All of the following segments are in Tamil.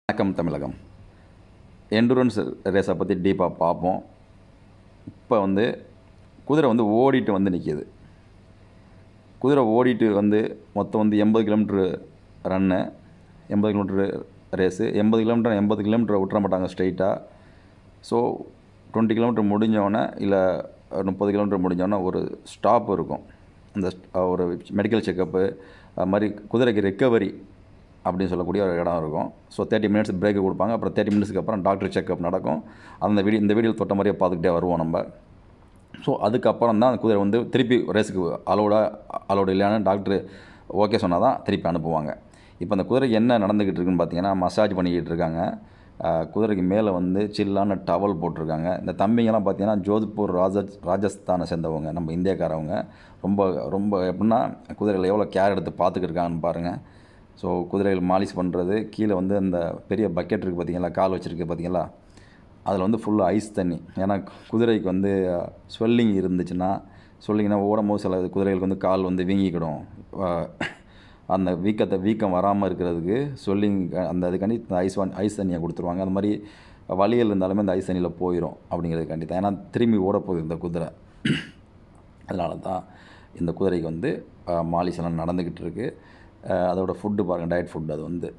வணக்கம் தமிழகம் எண்டூரன்ஸ் ரேஸை பற்றி டீப்பாக பார்ப்போம் இப்போ வந்து குதிரை வந்து ஓடிட்டு வந்து நிற்கிது குதிரை ஓடிட்டு வந்து மொத்தம் வந்து எண்பது கிலோமீட்ரு ரன்னு எண்பது கிலோமீட்ரு ரேஸு எண்பது கிலோமீட்டர் எண்பது கிலோமீட்டர் விட்டுற மாட்டாங்க ஸ்ட்ரைட்டாக ஸோ டுவெண்ட்டி கிலோமீட்டர் முடிஞ்சோடனே இல்லை முப்பது கிலோமீட்டர் முடிஞ்சோடனே ஒரு ஸ்டாப் இருக்கும் அந்த st- ஒரு மெடிக்கல் செக்கப்பு அது மாதிரி குதிரைக்கு ரெக்கவரி அப்படின்னு சொல்லக்கூடிய ஒரு இடம் இருக்கும் ஸோ தேர்ட்டி மினிட்ஸ் பிரேக் கொடுப்பாங்க அப்புறம் தேர்ட்டி மினிட்ஸ்க்கு அப்புறம் டாக்டர் செக்கப் நடக்கும் அந்த வீடியோ இந்த வீடியோ தொட்ட மாதிரியே பார்த்துக்கிட்டே வருவோம் நம்ம ஸோ அதுக்கப்புறம் தான் அந்த குதிரை வந்து திருப்பி ரேஸுக்கு அலோடா அலோடு இல்லையான்னு டாக்டர் ஓகே சொன்னால் தான் திருப்பி அனுப்புவாங்க இப்போ அந்த குதிரைக்கு என்ன நடந்துக்கிட்டு இருக்குன்னு பார்த்தீங்கன்னா மசாஜ் பண்ணிக்கிட்டு இருக்காங்க ஆஹ் குதிரைக்கு மேலே வந்து சில்லான டவல் போட்டிருக்காங்க இந்த தம்பிங்கெல்லாம் பார்த்தீங்கன்னா ஜோத்பூர் ராஜ ராஜஸ்தானை சேர்ந்தவங்க நம்ம இந்தியாக்காரவங்க ரொம்ப ரொம்ப எப்படின்னா குதிரைகள் எவ்வளோ கேர் எடுத்து பார்த்துக்கிட்டு இருக்காங்கன்னு பாருங்கள் ஸோ குதிரைகள் மாலிஷ் பண்ணுறது கீழே வந்து அந்த பெரிய பக்கெட் இருக்குது பார்த்தீங்களா கால் வச்சுருக்கு பார்த்தீங்களா அதில் வந்து ஃபுல்லாக ஐஸ் தண்ணி ஏன்னா குதிரைக்கு வந்து ஸ்வெல்லிங் இருந்துச்சுன்னா ஸ்வெல்லிங்னா ஓடும் போது சில குதிரைகளுக்கு வந்து கால் வந்து வீங்கிக்கிடும் அஹ் அந்த வீக்கத்தை வீக்கம் வராமல் இருக்கிறதுக்கு ஸ்வெல்லிங் அந்த அதுக்காண்டி இந்த ஐஸ் வான் ஐஸ் தண்ணியை கொடுத்துருவாங்க அந்த மாதிரி வலிகள் இருந்தாலுமே அந்த ஐஸ் தண்ணியில் போயிடும் அப்படிங்கிறதுக்காண்டி தான் ஏன்னா திரும்பி ஓட போகுது இந்த குதிரை அதனால தான் இந்த குதிரைக்கு வந்து மாலிஷ் எல்லாம் நடந்துக்கிட்டு இருக்குது அதோட ஃபுட்டு பாருங்கள் டயட் ஃபுட் அது வந்து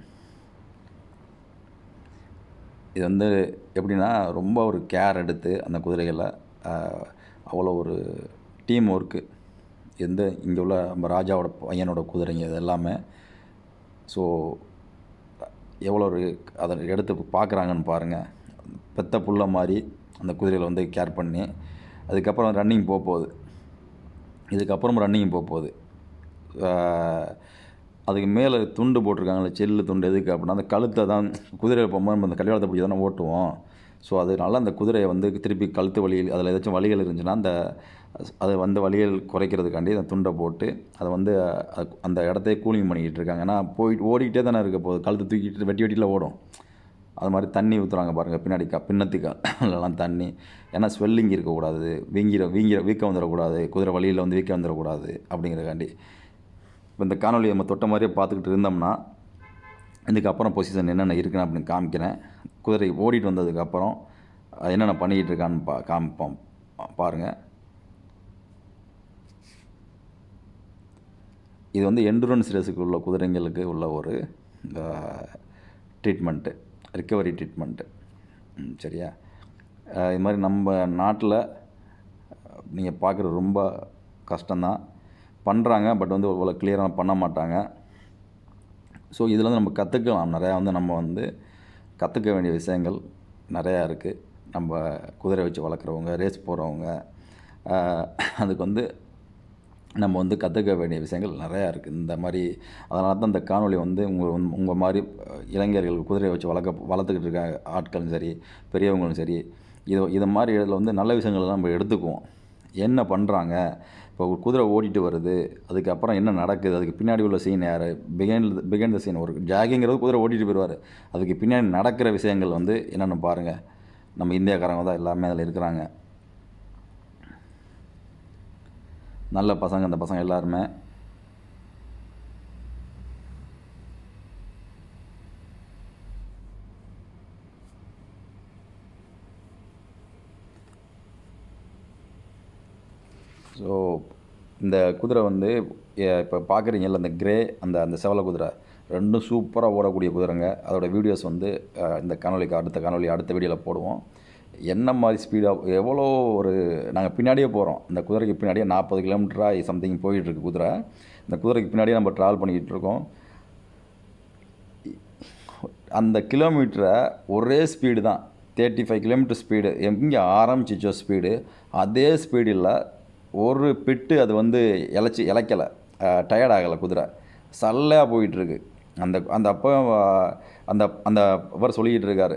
இது வந்து எப்படின்னா ரொம்ப ஒரு கேர் எடுத்து அந்த குதிரைகளை ஆஹ், அவ்வளோ ஒரு டீம் ஒர்க்கு எந்த இங்கே உள்ள நம்ம ராஜாவோட பையனோட குதிரைங்க இது எல்லாமே ஸோ எவ்வளோ ஒரு அதை எடுத்து பார்க்குறாங்கன்னு பாருங்கள் பெத்த புள்ள மாதிரி அந்த குதிரைகளை வந்து கேர் பண்ணி அதுக்கப்புறம் ரன்னிங் போக போகுது இதுக்கப்புறம் ரன்னிங் போக போகுது ஆஹ், அதுக்கு மேலே துண்டு போட்டிருக்காங்களே செல்லு துண்டு எதுக்கு அப்படின்னா அந்த கழுத்தை தான் குதிரையை போகும்போது நம்ம அந்த கல்யாணத்தை பிடிச்சி தானே ஓட்டுவோம் ஸோ அதனால அந்த குதிரையை வந்து திருப்பி கழுத்து வலி அதில் ஏதாச்சும் வலிகள் இருந்துச்சுன்னா அந்த அதை வந்து வலிகள் குறைக்கிறதுக்காண்டி அந்த துண்டை போட்டு அதை வந்து அஹ், அந்த இடத்தையே கூலிங் பண்ணிக்கிட்டு இருக்காங்க ஏன்னா போயிட்டு ஓடிக்கிட்டே தானே இருக்க போகுது கழுத்து தூக்கிட்டு வெட்டி வெட்டியில் ஓடும் அது மாதிரி தண்ணி ஊற்றுறாங்க பாருங்கள் பின்னாடி க பின்னத்துக்காலாம் தண்ணி ஏன்னா ஸ்வெல்லிங் இருக்கக்கூடாது வீங்கிற வீங்கிற வீக்கம் வந்துடக்கூடாது குதிரை வழியில் வந்து வீக்கம் வந்துடக்கூடாது அப்படிங்கிறக்காண்டி இப்போ இந்த காணொலியை நம்ம தொட்ட மாதிரியே பார்த்துக்கிட்டு இருந்தோம்னா இதுக்கப்புறம் பொசிஷன் என்னென்ன இருக்குன்னு அப்படின்னு காமிக்கிறேன் குதிரை ஓடிட்டு வந்ததுக்கப்புறம் அது என்னென்ன பண்ணிக்கிட்டு இருக்கான்னு பா காமிப்போம் பாருங்கள் இது வந்து எண்டுரன்ஸ் ரேஸுக்கு உள்ள குதிரைங்களுக்கு உள்ள ஒரு ட்ரீட்மெண்ட்டு ரிக்கவரி ட்ரீட்மெண்ட்டு சரியா அஹ் இது மாதிரி நம்ம நாட்டில் நீங்கள் பார்க்குறது ரொம்ப கஷ்டம்தான் பண்ணுறாங்க பட் வந்து அவ்வளோ கிளியராக பண்ண மாட்டாங்க ஸோ இதில் வந்து நம்ம கற்றுக்கலாம் நிறையா வந்து நம்ம வந்து கற்றுக்க வேண்டிய விஷயங்கள் நிறையா இருக்குது நம்ம குதிரை வச்சு வளர்க்குறவங்க ரேஸ் போகிறவங்க அதுக்கு வந்து நம்ம வந்து கற்றுக்க வேண்டிய விஷயங்கள் நிறையா இருக்குது இந்த மாதிரி அதனால தான் இந்த காணொளி வந்து உங்கள் உங்கள் மாதிரி அஹ், இளைஞர்கள் குதிரையை வச்சு வளர்க்க வளர்த்துக்கிட்டு இருக்க ஆட்களும் சரி பெரியவங்களும் சரி இது இது மாதிரி இதில் வந்து நல்ல விஷயங்களை தான் நம்ம எடுத்துக்குவோம் என்ன பண்ணுறாங்க இப்போ ஒரு குதிரை ஓடிட்டு வருது அதுக்கப்புறம் என்ன நடக்குது அதுக்கு பின்னாடி உள்ள சீன் யார் பிகைன் பிகைன் த சீன் ஒரு ஜாகிங்கிறது குதிரை ஓட்டிட்டு போயிடுவார் அதுக்கு பின்னாடி நடக்கிற விஷயங்கள் வந்து என்னென்னு பாருங்கள் நம்ம இந்தியாக்காரங்க தான் எல்லாமே அதில் இருக்கிறாங்க நல்ல பசங்க அந்த பசங்க எல்லாருமே ஸோ இந்த குதிரை வந்து இப்போ பார்க்குறீங்கல்ல அந்த கிரே அந்த அந்த செவல குதிரை ரெண்டும் சூப்பராக ஓடக்கூடிய குதிரைங்க அதோட வீடியோஸ் வந்து அஹ், இந்த காணொலிக்கு அடுத்த காணொலி அடுத்த வீடியோவில் போடுவோம் என்ன மாதிரி ஸ்பீடாக எவ்வளோ ஒரு நாங்கள் பின்னாடியே போகிறோம் இந்த குதிரைக்கு பின்னாடியே நாற்பது கிலோமீட்டராக சம்திங் போயிட்டுருக்கு குதிரை இந்த குதிரைக்கு பின்னாடியே நம்ம ட்ராவல் பண்ணிக்கிட்டு இருக்கோம் அந்த கிலோமீட்டரை ஒரே ஸ்பீடு தான் தேர்ட்டி ஃபைவ் கிலோமீட்டர் ஸ்பீடு எங்கே ஆரம்பிச்சிச்சோ ஸ்பீடு அதே ஸ்பீடில் ஒரு பிட்டு அது வந்து இழைச்சி இழைக்கலை டயர்ட் ஆகலை குதிரை சல்லையாக போயிட்டுருக்கு அந்த அந்த அப்போ அஹ், அந்த அந்த அவர் சொல்லிக்கிட்டு இருக்காரு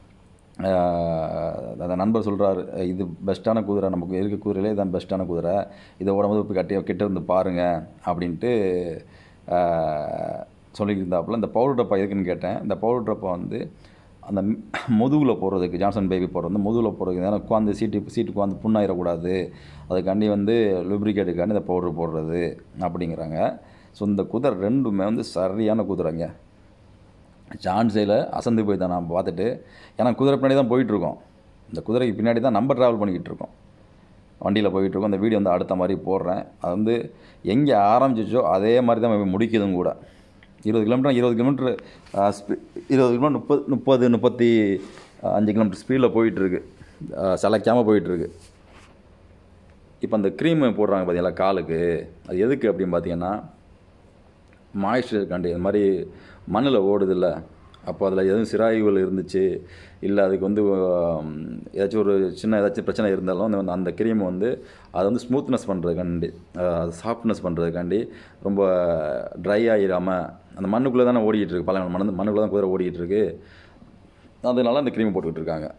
அஹ், அந்த நண்பர் சொல்கிறாரு இது பெஸ்ட்டான குதிரை நமக்கு இருக்க குதிரையிலே இதான் பெஸ்ட்டான குதிரை இதை உடம்பு போய் கட்டி கிட்ட இருந்து பாருங்கள் அப்படின்ட்டு அஹ், சொல்லியிருந்தாப்புல இந்த பவுடர் டப்பா எதுக்குன்னு கேட்டேன் இந்த பவுடர் டப்பா வந்து அந்த முதுகில் போடுறதுக்கு ஜான்சன் பேபி போடுறது வந்து முதுகில் போடுறதுக்கு ஏன்னா உட்காந்து சீட்டு சீட்டு உட்காந்து புண்ணாயிடக்கூடாது அதுக்காண்டி வந்து லுப்ரிகேட்டுக்காண்டி இந்த பவுடர் போடுறது அப்படிங்கிறாங்க ஸோ இந்த குதிரை ரெண்டுமே வந்து சரியான குதிரைங்க சான்ஸையில் அசந்து போய் தான் நான் பார்த்துட்டு ஏன்னா குதிரை பின்னாடி தான் போயிட்டுருக்கோம் இந்த குதிரைக்கு பின்னாடி தான் நம்ம ட்ராவல் பண்ணிக்கிட்டு இருக்கோம் வண்டியில் போயிட்டுருக்கோம் அந்த வீடியோ வந்து அடுத்த மாதிரி போடுறேன் அது வந்து எங்கே ஆரம்பிச்சிச்சோ அதே மாதிரி தான் முடிக்குதும் கூட இருபது கிலோமீட்டர் இருபது கிலோமீட்ரு ஸ்பீ இருபது கிலோமீட்டர் முப்பது முப்பது முப்பத்தி அஞ்சு கிலோமீட்டர் ஸ்பீடில் போயிட்டுருக்கு சளைக்காமல் போயிட்டுருக்கு இப்போ அந்த க்ரீம் போடுறாங்க பார்த்தீங்களா காலுக்கு அது எதுக்கு அப்படின்னு பார்த்தீங்கன்னா மாய்ஸ்சருக்காண்டி இந்த மாதிரி மண்ணில் ஓடுதில்ல அப்போ அதில் எதுவும் சிராய்வுகள் இருந்துச்சு இல்லை அதுக்கு வந்து ஆம், ஏதாச்சும் ஒரு சின்ன ஏதாச்சும் பிரச்சனை இருந்தாலும் அந்த அந்த க்ரீம் வந்து அதை வந்து ஸ்மூத்னஸ் பண்ணுறதுக்காண்டி சாஃப்ட்னஸ் பண்ணுறதுக்காண்டி ரொம்ப ட்ரை ஆகிடாமல் அந்த மண்ணுக்குள்ளே தானே ஓடிக்கிட்டு இருக்கு பல மண் மண்ணுக்குள்ளே தான் குதிரை ஓடிக்கிட்டு இருக்கு அதனால அந்த க்ரீம் போட்டுக்கிட்டு இருக்காங்க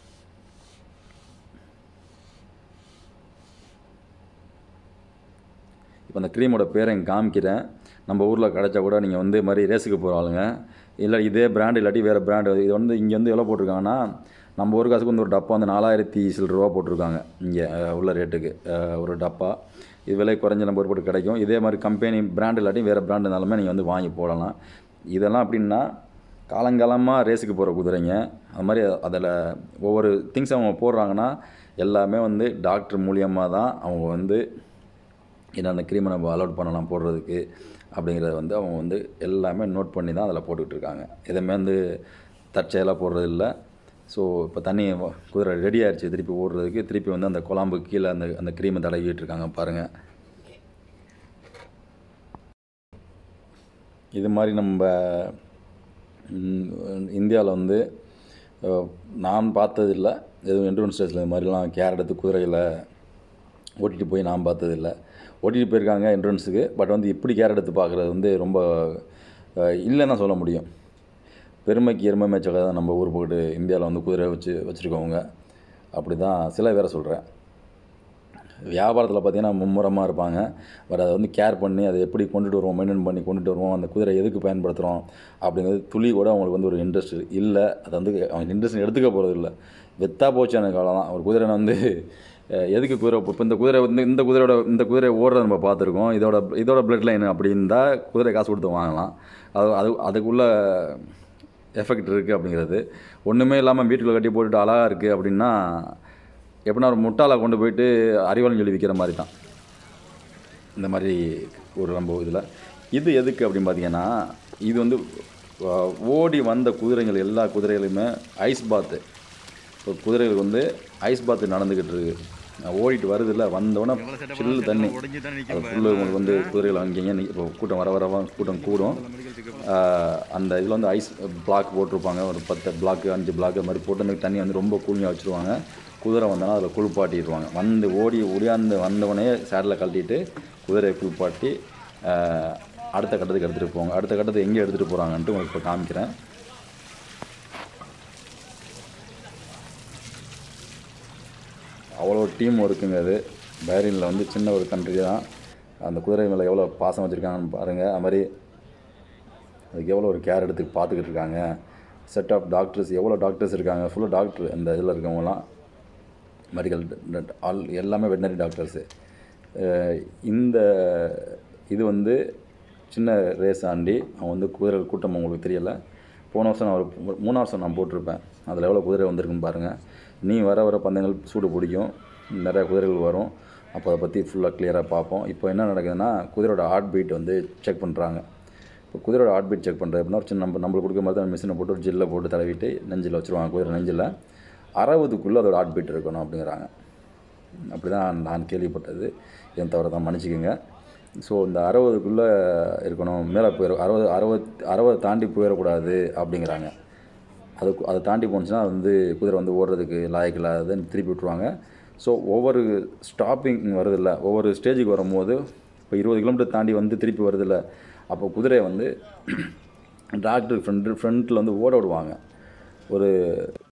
இப்போ அந்த க்ரீமோட பேரை இங்கே காமிக்கிறேன் நம்ம ஊரில் கிடச்சா கூட நீங்கள் வந்து இது மாதிரி ரேஸுக்கு போகிற ஆளுங்க இல்லை இதே பிராண்ட் இல்லாட்டி வேறு பிராண்டு இது வந்து இங்கே வந்து எவ்வளோ போட்டிருக்காங்கன்னா நம்ம ஒரு காசுக்கு வந்து ஒரு டப்பா வந்து நாலாயிரத்தி சில்லற ரூபா போட்டிருக்காங்க இங்கே அஹ், உள்ள ரேட்டுக்கு அஹ், ஒரு டப்பா இது விலை குறைஞ்ச நம்ம போட்டு கிடைக்கும் இதே மாதிரி கம்பெனி பிராண்ட் இல்லாட்டி வேறு பிராண்ட் இருந்தாலுமே நீங்கள் வந்து வாங்கி போடலாம் இதெல்லாம் அப்படின்னா காலங்காலமாக ரேஸுக்கு போகிற குதிரைங்க அது மாதிரி அதில் ஒவ்வொரு திங்ஸ் அவங்க போடுறாங்கன்னா எல்லாமே வந்து டாக்டர் மூலியமாக தான் அவங்க வந்து என்னென்ன க்ரீமை நம்ம அலோட் பண்ணலாம் போடுறதுக்கு அப்படிங்கிறத வந்து அவங்க வந்து எல்லாமே நோட் பண்ணி தான் அதில் போட்டுக்கிட்டு இருக்காங்க எதுவுமே வந்து தற்செயலாக போடுறது இல்லை ஸோ இப்போ தண்ணி வ- குதிரை ரெடி ஆயிடுச்சு திருப்பி ஓடுறதுக்கு திருப்பி வந்து அந்த குழம்பு கீழே அந்த அந்த க்ரீமை தடவிட்டு இருக்காங்க பாருங்கள் இது மாதிரி நம்ம இந்தியாவில் வந்து அஹ், நான் பார்த்ததில்ல எதுவும் என்ட்ரன்ஸ் ஸ்டேஜில் இது மாதிரிலாம் கேர் எடுத்து குதிரைகளை ஓட்டிகிட்டு போய் நான் பார்த்ததில்ல ஓட்டிகிட்டு போயிருக்காங்க என்ட்ரன்ஸுக்கு பட் வந்து இப்படி கேர் எடுத்து பார்க்குறது வந்து ரொம்ப அஹ், இல்லைன்னு தான் சொல்ல முடியும் பெருமைக்கு எருமை மேய்ச்சலை தான் நம்ம ஊர் போட்டு இந்தியாவில் வந்து குதிரை வச்சு வச்சுருக்கவங்க அப்படி தான் சில பேரை சொல்கிறேன் வியாபாரத்தில் பார்த்தீங்கன்னா மும்முரமாக இருப்பாங்க பட் அதை வந்து கேர் பண்ணி அதை எப்படி கொண்டுட்டு வருவோம் மெயின்டைன் பண்ணி கொண்டுட்டு வருவோம் அந்த குதிரை எதுக்கு பயன்படுத்துகிறோம் அப்படிங்கிறது துளி கூட அவங்களுக்கு வந்து ஒரு இன்ட்ரெஸ்ட் இல்லை அதை வந்து அவங்க இன்ட்ரெஸ்ட் எடுத்துக்க போகிறது இல்லை வெத்தா போச்சு எனக்கு அவ்வளோதான் ஒரு குதிரை வந்து அஹ், எதுக்கு குதிரை இப்போ இந்த குதிரை வந்து இந்த குதிரையோட இந்த குதிரை ஓடுறத நம்ம பார்த்துருக்கோம் இதோட இதோட பிளட் லைன் அப்படின்னா குதிரை காசு கொடுத்து வாங்கலாம் அது அது அதுக்குள்ள எஃபெக்ட் இருக்குது அப்படிங்கிறது ஒன்றுமே இல்லாமல் வீட்டுக்குள்ளே கட்டி போட்டுட்டு அழகாக இருக்குது அப்படின்னா எப்படின்னா ஒரு முட்டாளை கொண்டு போயிட்டு அறிவாளன் சொல்லி விற்கிற மாதிரி தான் இந்த மாதிரி ஒரு நம்ம இதில் இது எதுக்கு அப்படின்னு பார்த்தீங்கன்னா இது வந்து அஹ், ஓடி வந்த குதிரைகள் எல்லா குதிரைகளுமே ஐஸ் பாத்து இப்போ குதிரைகளுக்கு வந்து ஐஸ் பாத்து நடந்துக்கிட்டு இருக்கு அஹ், ஓடிட்டு வருதுல்ல வந்தோடனே சில்லு தண்ணி அது ஃபுல்லு உங்களுக்கு வந்து குதிரைகள் அங்கேயும் நிக்க- இப்போ கூட்டம் வர வர வர கூட்டம் கூடும் அஹ், அந்த இதில் வந்து ஐஸ் பிளாக் போட்டிருப்பாங்க ஒரு பத்து பிளாக் அஞ்சு பிளாக் அது மாதிரி போட்டு அந்த தண்ணி வந்து ரொம்ப கூலிங்காக வச்சுருவாங்க குதிரை வந்தோன்னா அதில் குளிப்பாட்டிடுவாங்க வந்து ஓடி ஓடியாந்து வந்தவொடனே சேடில் கழட்டிட்டு குதிரையை குளிப்பாட்டி அஹ், அடுத்த கட்டத்துக்கு எடுத்துகிட்டு போவாங்க அடுத்த கட்டத்துக்கு எங்கே எடுத்துகிட்டு போகிறாங்கன்ட்டு உங்களுக்கு இப்போ காமிக்கிறேன் அவ்வளோ டீம் ஒர்க்குங்க அது பஹ்ரைனில் வந்து சின்ன ஒரு கண்ட்ரி தான் அந்த குதிரை மேலே எவ்வளோ பாசம் வச்சுருக்காங்கன்னு பாருங்கள் அது மாதிரி அதுக்கு எவ்வளோ ஒரு கேர் எடுத்து பார்த்துக்கிட்டு இருக்காங்க செட் ஆஃப் டாக்டர்ஸ் எவ்வளோ டாக்டர்ஸ் இருக்காங்க ஃபுல்லாக டாக்டர் இந்த இதில் இருக்கவங்கலாம் மெடிக்கல் ஆல் எல்லாமே வெட்டினரி டாக்டர்ஸு இந்த இது வந்து சின்ன ரேஸ் ஆண்டி அவன் வந்து குதிரை கூட்டம் உங்களுக்கு தெரியலை போன வருஷம் நான் ஒரு மூணு வருஷம் நான் போட்டிருப்பேன் அதில் எவ்வளோ குதிரை வந்திருக்குன்னு பாருங்கள் நீ வர வர பந்தயங்கள் சூடு பிடிக்கும் நிறையா குதிரைகள் வரும் அப்போ அதை பற்றி ஃபுல்லாக கிளியராக பார்ப்போம் இப்போ என்ன நடக்குதுன்னா குதிரையோட ஹார்ட் பீட் வந்து செக் பண்ணுறாங்க இப்போ குதிரையோட ஹார்ட் பீட் செக் பண்ணுறது அப்படின்னா ஒரு சின்ன நம்ம நம்மளுக்கு கொடுக்குற மாதிரி தான் மிஷினை போட்டு ஒரு ஜில்லை போட்டு தடவிட்டு நெஞ்சில் வச்சுருவாங்க குதிரை நெஞ்சில் அறுபதுக்குள்ளே அதோட ஹார்ட் பீட் இருக்கணும் அப்படிங்கிறாங்க அப்படி தான் நான் கேள்விப்பட்டது என் தவிர தான் மன்னிச்சிக்கோங்க ஸோ இந்த அறுபதுக்குள்ளே இருக்கணும் மேலே போயிட அறுபது அறுபது அறுபது தாண்டி போயிடக்கூடாது அப்படிங்கிறாங்க அது அதை தாண்டி போணுச்சுன்னா அது வந்து குதிரை வந்து ஓடுறதுக்கு லாயக்கு இல்லாததுன்னு திருப்பி விட்ருவாங்க ஸோ ஒவ்வொரு ஸ்டாப்பிங் வருதில்ல ஒவ்வொரு ஸ்டேஜுக்கு வரும்போது இப்போ இருபது கிலோமீட்டர் தாண்டி வந்து திருப்பி வருதில்ல அப்போ குதிரையை வந்து டாக்டர் ஃப்ரண்ட் ஃப்ரண்ட்டில் வந்து ஓட விடுவாங்க ஒரு